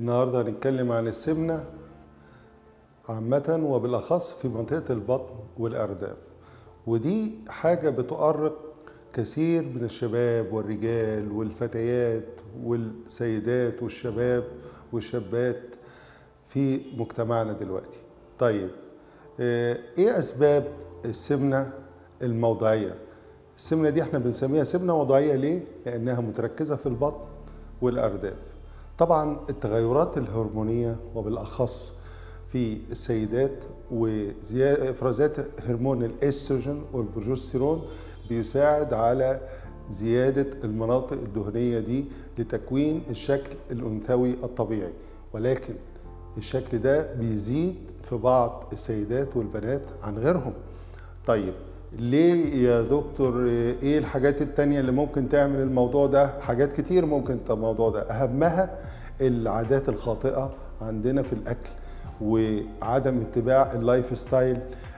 النهارده هنتكلم عن السمنة عامة وبالأخص في منطقة البطن والأرداف ودي حاجة بتؤرق كثير من الشباب والرجال والفتيات والسيدات والشباب والشابات في مجتمعنا دلوقتي طيب آه، ايه اسباب السمنه الموضعيه السمنه دي احنا بنسميها سمنه موضعيه ليه لانها متركزه في البطن والارداف طبعا التغيرات الهرمونيه وبالاخص في السيدات وافرازات هرمون الاستروجين والبروجستيرون بيساعد على زياده المناطق الدهنيه دي لتكوين الشكل الانثوي الطبيعي ولكن الشكل ده بيزيد في بعض السيدات والبنات عن غيرهم طيب ليه يا دكتور ايه الحاجات التانية اللي ممكن تعمل الموضوع ده حاجات كتير ممكن الموضوع ده اهمها العادات الخاطئة عندنا في الاكل وعدم اتباع اللايف ستايل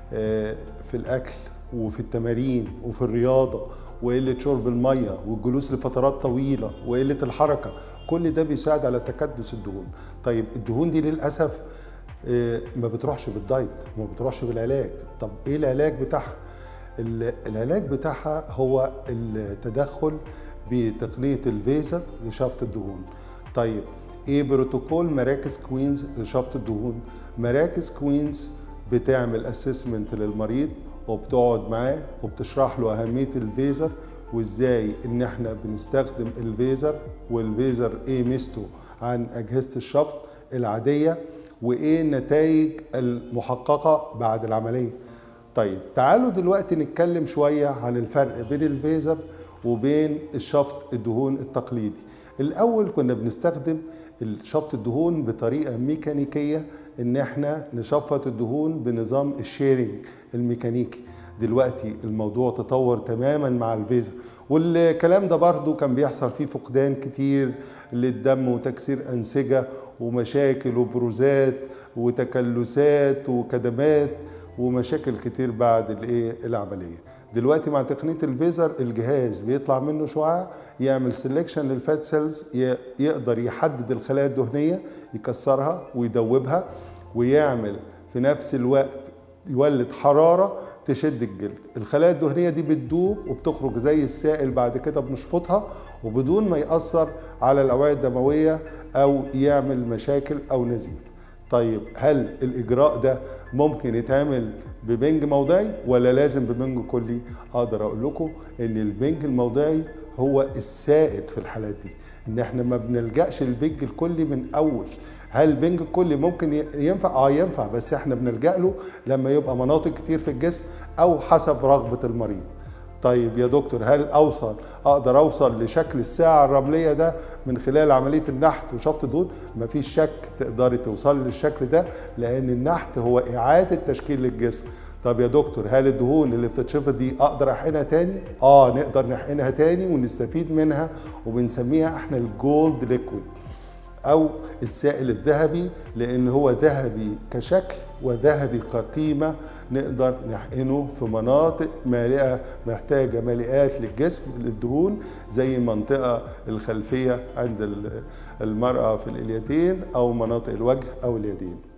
في الاكل وفي التمارين وفي الرياضة وقلة شرب المية والجلوس لفترات طويلة وقلة الحركة كل ده بيساعد على تكدس الدهون طيب الدهون دي للأسف ما بتروحش بالدايت ما بتروحش بالعلاج طب ايه العلاج بتاعها العلاج بتاعها هو التدخل بتقنية الفيزر لشفط الدهون طيب ايه بروتوكول مراكز كوينز لشفط الدهون مراكز كوينز بتعمل اسسمنت للمريض وبتقعد معاه وبتشرح له اهميه الفيزر وازاي ان احنا بنستخدم الفيزر والفيزر ايه ميزته عن اجهزه الشفط العاديه وايه النتائج المحققه بعد العمليه طيب تعالوا دلوقتي نتكلم شويه عن الفرق بين الفيزر وبين الشفط الدهون التقليدي الاول كنا بنستخدم شفط الدهون بطريقه ميكانيكيه ان احنا نشفط الدهون بنظام الشيرنج الميكانيكي دلوقتي الموضوع تطور تماما مع الفيزر والكلام ده برضو كان بيحصل فيه فقدان كتير للدم وتكسير انسجه ومشاكل وبروزات وتكلسات وكدمات ومشاكل كتير بعد الايه العمليه دلوقتي مع تقنيه الفيزر الجهاز بيطلع منه شعاع يعمل سيلكشن للفات سيلز يقدر يحدد الخلايا الدهنيه يكسرها ويدوبها ويعمل في نفس الوقت يولد حرارة تشد الجلد الخلايا الدهنية دي بتدوب وبتخرج زي السائل بعد كده بنشفطها وبدون ما يأثر على الأوعية الدموية أو يعمل مشاكل أو نزيف طيب هل الإجراء ده ممكن يتعمل ببنج موضعي ولا لازم ببنج كلي؟ أقدر أقول لكم إن البنج الموضعي هو السائد في الحالات دي إن إحنا ما بنلجأش للبنج الكلي من أول هل البنج الكلي ممكن ينفع؟ اه ينفع بس احنا بنلجأ له لما يبقى مناطق كتير في الجسم او حسب رغبة المريض. طيب يا دكتور هل اوصل اقدر اوصل لشكل الساعة الرملية ده من خلال عملية النحت وشفط الدهون؟ مفيش شك تقدري توصلي للشكل ده لان النحت هو اعادة تشكيل للجسم. طب يا دكتور هل الدهون اللي بتتشفط دي اقدر احقنها تاني؟ اه نقدر نحقنها تاني ونستفيد منها وبنسميها احنا الجولد ليكويد. او السائل الذهبي لان هو ذهبي كشكل وذهبي كقيمه نقدر نحقنه في مناطق مالئه محتاجه مالئات للجسم للدهون زي المنطقه الخلفيه عند المراه في الاليتين او مناطق الوجه او اليدين